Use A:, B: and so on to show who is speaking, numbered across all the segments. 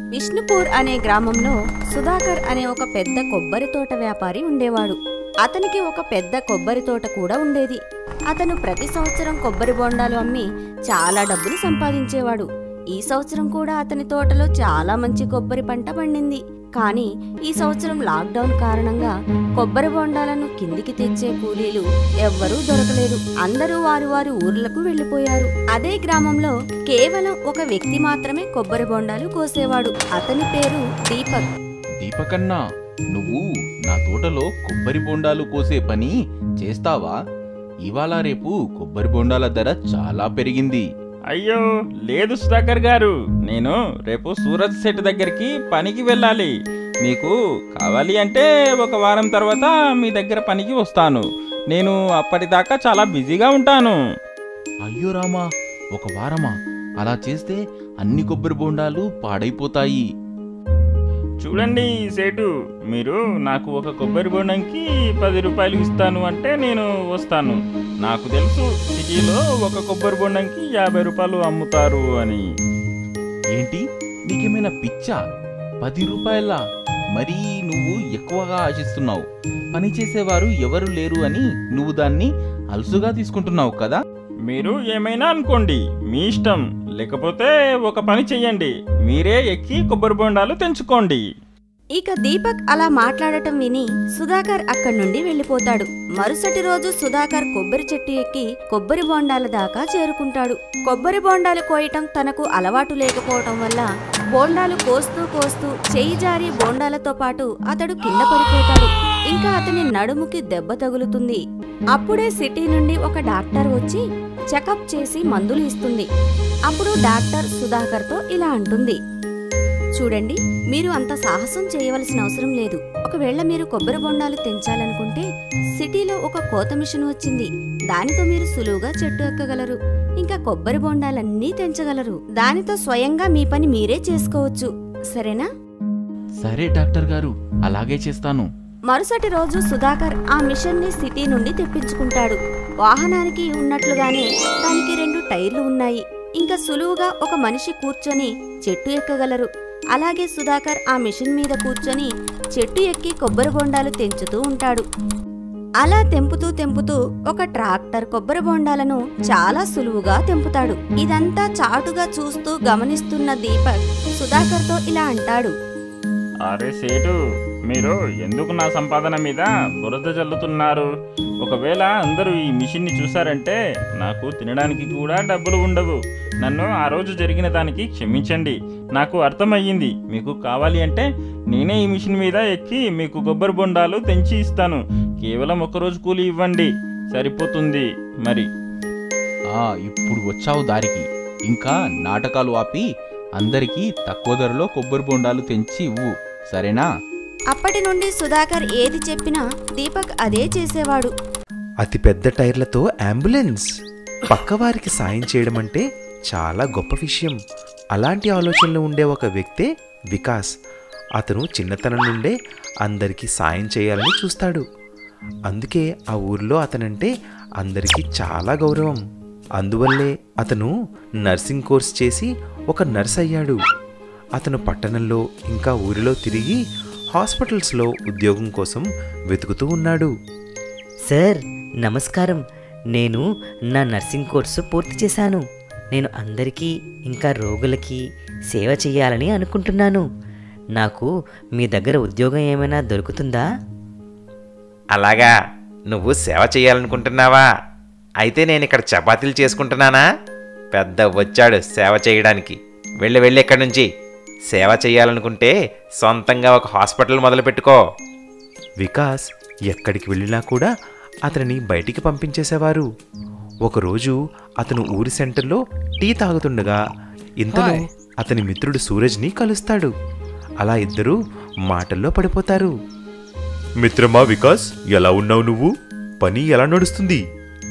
A: విష్ణుపూర్ అనే గ్రామంలో సుధాకర్ అనే ఒక పెద్ద కొబ్బరి తోట వ్యాపారి ఉండేవాడు అతనికి ఒక పెద్ద కొబ్బరి తోట కూడా ఉండేది అతను ప్రతి సంవత్సరం కొబ్బరి బొండాలు అమ్మి చాలా డబ్బులు సంపాదించేవాడు ఈ సంవత్సరం కూడా అతని తోటలో చాలా మంచి కొబ్బరి పంట పండింది కానీ ఈ సంవత్సరం లాక్డౌన్ కారణంగా కొబ్బరి బొండాలను కిందికి తెచ్చే కూలీలు ఎవ్వరూ దొరకలేదు అందరూ వారి వారి ఊర్లకు వెళ్లిపోయారు అదే గ్రామంలో కేవలం ఒక వ్యక్తి మాత్రమే కొబ్బరి బొండాలు కోసేవాడు అతని పేరు దీపక్
B: దీపకన్నా నువ్వు నా తోటలో కొబ్బరి బొండాలు కోసే పని చేస్తావా ఇవాళ రేపు కొబ్బరి బొండాల ధర చాలా పెరిగింది
C: అయ్యో లేదు సుధాకర్ గారు నేను రేపు సూరజ్ సెట్ దగ్గరికి పనికి వెళ్ళాలి మీకు కావాలి అంటే ఒక వారం తర్వాత మీ దగ్గర పనికి వస్తాను నేను అప్పటిదాకా చాలా బిజీగా ఉంటాను
B: అయ్యో రామా ఒక వారమా అలా చేస్తే అన్ని కొబ్బరి బొండాలు పాడైపోతాయి
C: చూడండి సేటు మీరు నాకు ఒక కొబ్బరి బొండంకి పది రూపాయలు ఇస్తాను అంటే నేను వస్తాను నాకు తెలుసు సిటీలో ఒక కొబ్బరి బొండంకి యాభై రూపాయలు అమ్ముతారు అని
B: ఏంటి నీకేమైనా పిచ్చా పది రూపాయల మరీ నువ్వు ఎక్కువగా ఆశిస్తున్నావు పని చేసేవారు ఎవరు లేరు అని నువ్వు దాన్ని అలసుగా తీసుకుంటున్నావు కదా
C: మీరు ఏమైనా అనుకోండి మీ ఇష్టం లేకపోతే ఒక పని చెయ్యండి మీరే ఎక్కి కొబ్బరి బొండాలు తెంచుకోండి
A: ఇక దీపక్ అలా మాట్లాడటం విని సుధాకర్ అక్కడి నుండి వెళ్లిపోతాడు మరుసటి రోజు సుధాకర్ కొబ్బరి చెట్టు ఎక్కి కొబ్బరి బొండాల దాకా చేరుకుంటాడు కొబ్బరి బొండాలు కోయటం తనకు అలవాటు లేకపోవటం వల్ల బోండాలు కోస్తూ కోస్తూ చెయ్యి జారి బోండాలతో పాటు అతడు కింద పడిపోతాడు ఇంకా అతని నడుముకి దెబ్బ తగులుతుంది అప్పుడే సిటీ నుండి ఒక డాక్టర్ వచ్చి చెకప్ చేసి మందులు ఇస్తుంది అప్పుడు డాక్టర్ సుధాకర్తో ఇలా అంటుంది చూడండి మీరు అంత సాహసం చేయవలసిన అవసరం లేదు ఒకవేళ మీరు కొబ్బరి బొండాలు తెంచాలనుకుంటే సిటీలో ఒక కోత మిషన్ వచ్చింది దానితో మీరు సులువుగా చెట్టు ఎక్కగలరు ఇంకా కొబ్బరి బొండాలన్నీ తెంచగలరు దానితో స్వయంగా మీ పని మీరే చేసుకోవచ్చు సరేనా
B: సరే డాక్టర్ గారు అలాగే చేస్తాను
A: మరుసటి రోజు సుధాకర్ ఆ మిషన్ ని సిటీ నుండి తెప్పించుకుంటాడు వాహనానికి ఉన్నట్లుగానే దానికి రెండు టైర్లు ఉన్నాయి ఇంకా సులువుగా ఒక మనిషి కూర్చొని చెట్టు ఎక్కగలరు అలాగే సుధాకర్ ఆ మిషన్ మీద కూర్చొని చెట్టు ఎక్కి కొబ్బరి బొండాలు తెంచుతూ ఉంటాడు అలా తెంపుతూ తెంపుతూ ఒక ట్రాక్టర్ కొబ్బరి బొండాలను చాలా సులువుగా తెంపుతాడు ఇదంతా చాటుగా చూస్తూ గమనిస్తున్న దీపక్ సుధాకర్తో ఇలా అంటాడు
C: అరే సేటు మీరు ఎందుకు నా సంపాదన మీద బురద జల్లుతున్నారు ఒకవేళ అందరూ ఈ మిషన్ని చూసారంటే నాకు తినడానికి కూడా డబ్బులు ఉండవు నన్ను ఆ రోజు జరిగిన దానికి క్షమించండి నాకు అర్థమయ్యింది మీకు కావాలి అంటే నేనే ఈ మిషన్ మీద ఎక్కి మీకు కొబ్బరి బొండాలు తెంచి ఇస్తాను కేవలం ఒక రోజు కూలి ఇవ్వండి సరిపోతుంది మరి
B: ఆ ఇప్పుడు వచ్చావు దారికి ఇంకా నాటకాలు ఆపి అందరికీ తక్కువ ధరలో కొబ్బరి బొండాలు తెంచి ఇవ్వు సరేనా
A: అప్పటి నుండి సుధాకర్ ఏది చెప్పినా దీపక్ అదే చేసేవాడు
D: అతిపెద్ద టైర్లతో అంబులెన్స్ పక్కవారికి సాయం చేయడం అంటే చాలా గొప్ప విషయం అలాంటి ఆలోచనలు ఉండే ఒక వ్యక్తే వికాస్ అతను చిన్నతనం నుండే అందరికీ సాయం చేయాలని చూస్తాడు అందుకే ఆ ఊర్లో అతనంటే అందరికీ చాలా గౌరవం అందువల్లే అతను నర్సింగ్ కోర్స్ చేసి ఒక నర్స్ అయ్యాడు అతను పట్టణంలో ఇంకా ఊరిలో తిరిగి హాస్పిటల్స్లో ఉద్యోగం కోసం వెతుకుతూ ఉన్నాడు
E: సార్ నమస్కారం నేను నా నర్సింగ్ కోర్సు పూర్తి చేశాను నేను అందరికీ ఇంకా రోగులకి సేవ చేయాలని అనుకుంటున్నాను నాకు మీ దగ్గర ఉద్యోగం ఏమైనా దొరుకుతుందా
D: అలాగా నువ్వు సేవ చేయాలనుకుంటున్నావా అయితే నేను ఇక్కడ చపాతీలు చేసుకుంటున్నానా పెద్ద వచ్చాడు సేవ చేయడానికి వెళ్ళి వెళ్ళి ఇక్కడి నుంచి సేవ చేయాలనుకుంటే సొంతంగా ఒక హాస్పిటల్ మొదలుపెట్టుకో వికాస్ ఎక్కడికి వెళ్ళినా కూడా అతనిని బయటికి పంపించేసేవారు ఒకరోజు అతను ఊరి సెంటర్లో టీ తాగుతుండగా ఇంతలో
B: హాయ్.
D: అతని మిత్రుడు సూరజ్ని కలుస్తాడు అలా ఇద్దరూ మాటల్లో పడిపోతారు మిత్రమా వికాస్ ఎలా ఉన్నావు నువ్వు పని ఎలా నడుస్తుంది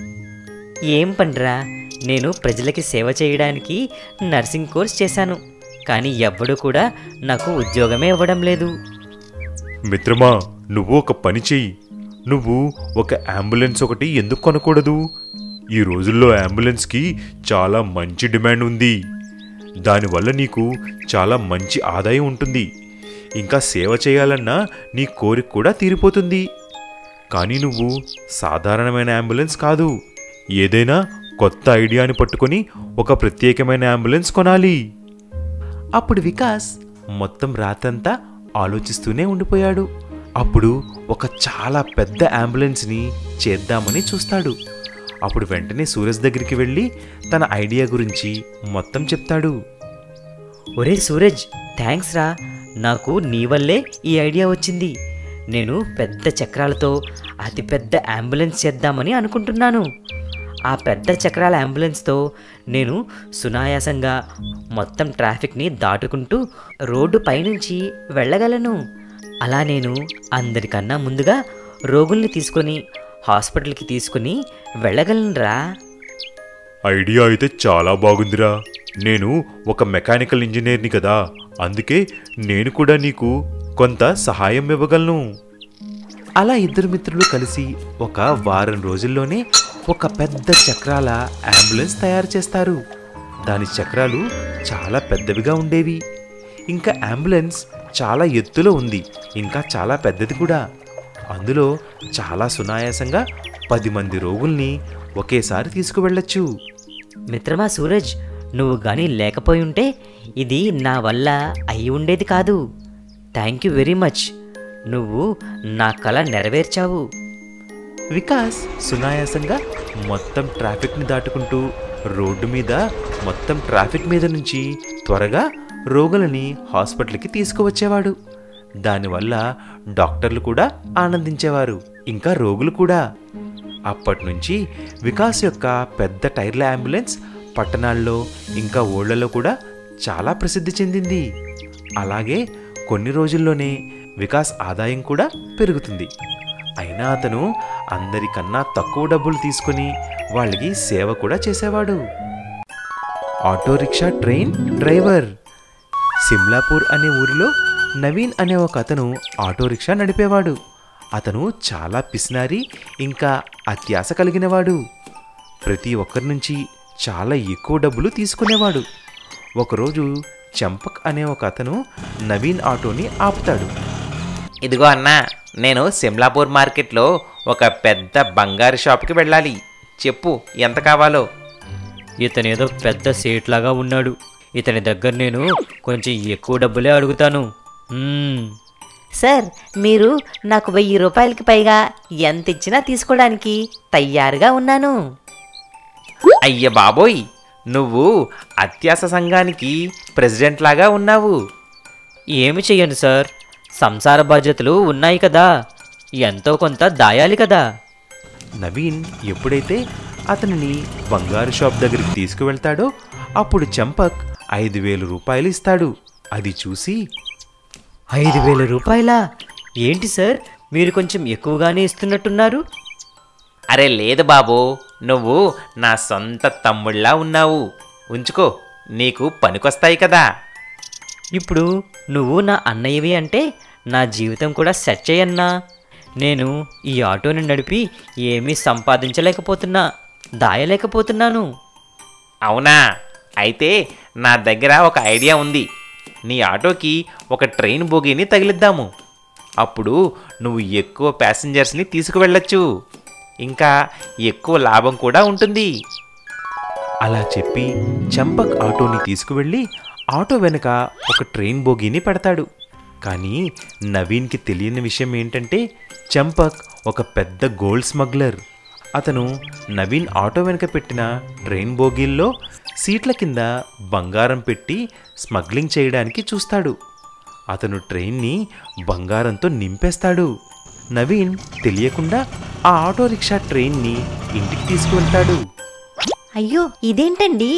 E: ఏం పండ్రా నేను ప్రజలకి సేవ చేయడానికి నర్సింగ్ కోర్స్ చేశాను కానీ ఎవ్వడూ కూడా నాకు ఉద్యోగమే ఇవ్వడం లేదు
D: మిత్రమా నువ్వు ఒక పని చెయ్యి నువ్వు ఒక అంబులెన్స్ ఒకటి ఎందుకు కొనకూడదు ఈ రోజుల్లో అంబులెన్స్కి చాలా మంచి డిమాండ్ ఉంది దానివల్ల నీకు చాలా మంచి ఆదాయం ఉంటుంది ఇంకా సేవ చేయాలన్నా నీ కోరిక కూడా తీరిపోతుంది కానీ నువ్వు సాధారణమైన అంబులెన్స్ కాదు ఏదైనా కొత్త ఐడియాని పట్టుకొని ఒక ప్రత్యేకమైన అంబులెన్స్ కొనాలి అప్పుడు వికాస్ మొత్తం రాతంతా ఆలోచిస్తూనే ఉండిపోయాడు అప్పుడు ఒక చాలా పెద్ద అంబులెన్స్ని చేద్దామని చూస్తాడు అప్పుడు వెంటనే సూరజ్ దగ్గరికి వెళ్ళి తన ఐడియా గురించి మొత్తం చెప్తాడు
E: ఒరే సూరజ్ థ్యాంక్స్ రా నాకు నీ వల్లే ఈ ఐడియా వచ్చింది నేను పెద్ద చక్రాలతో అతి పెద్ద అంబులెన్స్ చేద్దామని అనుకుంటున్నాను ఆ పెద్ద చక్రాల అంబులెన్స్తో నేను సునాయాసంగా మొత్తం ట్రాఫిక్ని దాటుకుంటూ రోడ్డు పైనుంచి వెళ్ళగలను అలా నేను అందరికన్నా ముందుగా రోగుల్ని తీసుకొని హాస్పిటల్కి తీసుకుని వెళ్ళగలనురా
D: ఐడియా అయితే చాలా బాగుందిరా నేను ఒక మెకానికల్ ఇంజనీర్ని కదా అందుకే నేను కూడా నీకు కొంత సహాయం ఇవ్వగలను అలా ఇద్దరు మిత్రులు కలిసి ఒక వారం రోజుల్లోనే ఒక పెద్ద చక్రాల అంబులెన్స్ తయారు చేస్తారు దాని చక్రాలు చాలా పెద్దవిగా ఉండేవి ఇంకా అంబులెన్స్ చాలా ఎత్తులో ఉంది ఇంకా చాలా పెద్దది కూడా అందులో చాలా సునాయాసంగా పది మంది రోగుల్ని ఒకేసారి తీసుకువెళ్ళొచ్చు
E: మిత్రమా సూరజ్ నువ్వు కానీ లేకపోయి ఉంటే ఇది నా వల్ల అయి ఉండేది కాదు థ్యాంక్ యూ వెరీ మచ్ నువ్వు నా కళ నెరవేర్చావు
D: వికాస్ సునాయాసంగా మొత్తం ట్రాఫిక్ని దాటుకుంటూ రోడ్డు మీద మొత్తం ట్రాఫిక్ మీద నుంచి త్వరగా రోగులని హాస్పిటల్కి తీసుకువచ్చేవాడు దానివల్ల డాక్టర్లు కూడా ఆనందించేవారు ఇంకా రోగులు కూడా అప్పటి నుంచి వికాస్ యొక్క పెద్ద టైర్ల అంబులెన్స్ పట్టణాల్లో ఇంకా ఊళ్ళలో కూడా చాలా ప్రసిద్ధి చెందింది అలాగే కొన్ని రోజుల్లోనే వికాస్ ఆదాయం కూడా పెరుగుతుంది అయినా అతను అందరికన్నా తక్కువ డబ్బులు తీసుకొని వాళ్ళకి సేవ కూడా చేసేవాడు auto rickshaw train driver Simlapur అనే ఊరిలో నవీన్ అనే ఒక అతను ఆటో రిక్షా నడిపేవాడు అతను చాలా పిసినారి ఇంకా అత్యాశ కలిగినవాడు ప్రతి ఒక్కరి నుంచి చాలా ఎక్కువ డబ్బులు తీసుకునేవాడు ఒకరోజు చంపక్ అనే ఒక అతను నవీన్ ఆటోని ఆపుతాడు
F: ఇదిగో అన్నా నేను సిమ్లాపూర్ మార్కెట్లో ఒక పెద్ద బంగారు షాప్కి వెళ్ళాలి చెప్పు ఎంత కావాలో
E: ఇతనేదో పెద్ద సేట్ లాగా ఉన్నాడు ఇతని దగ్గర నేను కొంచెం ఎక్కువ డబ్బులే అడుగుతాను సార్ మీరు నాకు వెయ్యి రూపాయలకి పైగా ఎంత ఇచ్చినా తీసుకోవడానికి తయారుగా ఉన్నాను
F: అయ్య బాబోయ్ నువ్వు అత్యాస సంఘానికి ప్రెసిడెంట్ లాగా ఉన్నావు
E: ఏమి చెయ్యను సార్ సంసార బాధ్యతలు ఉన్నాయి కదా ఎంతో కొంత దాయాలి కదా
D: నవీన్ ఎప్పుడైతే అతనిని బంగారు షాప్ దగ్గరికి తీసుకువెళ్తాడో అప్పుడు చంపక్ ఐదు వేలు రూపాయలు ఇస్తాడు అది చూసి
E: ఐదు వేల రూపాయలా ఏంటి సార్ మీరు కొంచెం ఎక్కువగానే ఇస్తున్నట్టున్నారు
F: అరే లేదు బాబు నువ్వు నా సొంత తమ్ముళ్ళా ఉన్నావు ఉంచుకో నీకు పనికొస్తాయి కదా
E: ఇప్పుడు నువ్వు నా అన్నయ్యవి అంటే నా జీవితం కూడా సెట్ చేయన్నా నేను ఈ ఆటోని నడిపి ఏమీ సంపాదించలేకపోతున్నా దాయలేకపోతున్నాను
F: అవునా అయితే నా దగ్గర ఒక ఐడియా ఉంది నీ ఆటోకి ఒక ట్రైన్ బోగీని తగిలిద్దాము అప్పుడు నువ్వు ఎక్కువ ప్యాసింజర్స్ని తీసుకువెళ్ళొచ్చు ఇంకా ఎక్కువ లాభం కూడా ఉంటుంది
D: అలా చెప్పి చంపక్ ఆటోని తీసుకువెళ్ళి ఆటో వెనుక ఒక ట్రైన్ బోగీని పెడతాడు కానీ నవీన్కి తెలియని విషయం ఏంటంటే చంపక్ ఒక పెద్ద గోల్డ్ స్మగ్లర్ అతను నవీన్ ఆటో వెనుక పెట్టిన ట్రైన్ బోగీల్లో సీట్ల కింద బంగారం పెట్టి స్మగ్లింగ్ చేయడానికి చూస్తాడు అతను ట్రైన్ని బంగారంతో నింపేస్తాడు నవీన్ తెలియకుండా ఆ ఆటో రిక్షా ట్రైన్ని ఇంటికి తీసుకువెళ్తాడు
A: అయ్యో ఇదేంటండి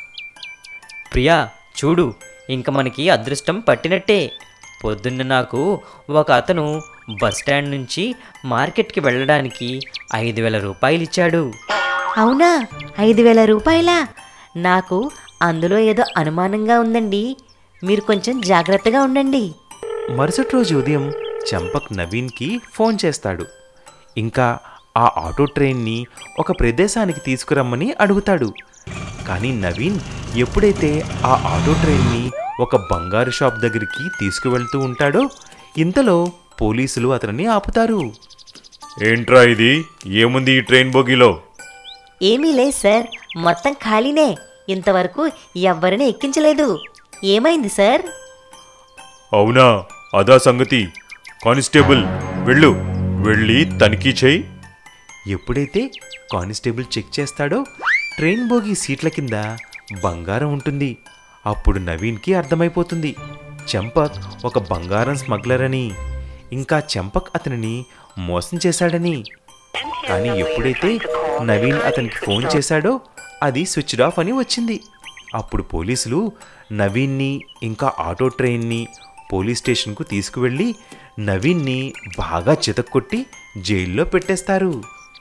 E: ప్రియా చూడు ఇంక మనకి అదృష్టం పట్టినట్టే పొద్దున్న నాకు ఒక అతను బస్ స్టాండ్ నుంచి మార్కెట్కి వెళ్ళడానికి ఐదు వేల రూపాయలు ఇచ్చాడు
A: అవునా ఐదు వేల రూపాయలా నాకు అందులో ఏదో అనుమానంగా ఉందండి మీరు కొంచెం జాగ్రత్తగా ఉండండి
D: మరుసటి రోజు ఉదయం చంపక్ నవీన్కి ఫోన్ చేస్తాడు ఇంకా ఆ ఆటో ట్రైన్ని ఒక ప్రదేశానికి తీసుకురమ్మని అడుగుతాడు కానీ నవీన్ ఎప్పుడైతే ఆ ఆటో ట్రైన్ని ఒక బంగారు షాప్ దగ్గరికి తీసుకువెళ్తూ ఉంటాడో ఇంతలో పోలీసులు అతనిని ఆపుతారు
G: ఏంట్రా ఇది ఏముంది ఈ ట్రైన్ బోగిలో
E: ఏమీ లేదు సార్ మొత్తం ఖాళీనే ఇంతవరకు ఎవ్వరిని ఎక్కించలేదు ఏమైంది సార్
G: అవునా అదా సంగతి కానిస్టేబుల్ వెళ్ళు వెళ్ళి తనిఖీ చేయి
D: ఎప్పుడైతే కానిస్టేబుల్ చెక్ చేస్తాడో ట్రైన్ బోగి సీట్ల కింద బంగారం ఉంటుంది అప్పుడు నవీన్కి అర్థమైపోతుంది చెంపక్ ఒక బంగారం స్మగ్లర్ అని ఇంకా చెంపక్ అతనిని మోసం చేశాడని కానీ ఎప్పుడైతే నవీన్ అతనికి ఫోన్ చేశాడో అది స్విచ్డ్ ఆఫ్ అని వచ్చింది అప్పుడు పోలీసులు నవీన్ని ఇంకా ఆటో ట్రైన్ని పోలీస్ స్టేషన్కు తీసుకువెళ్ళి నవీన్ని బాగా చితక్కొట్టి జైల్లో పెట్టేస్తారు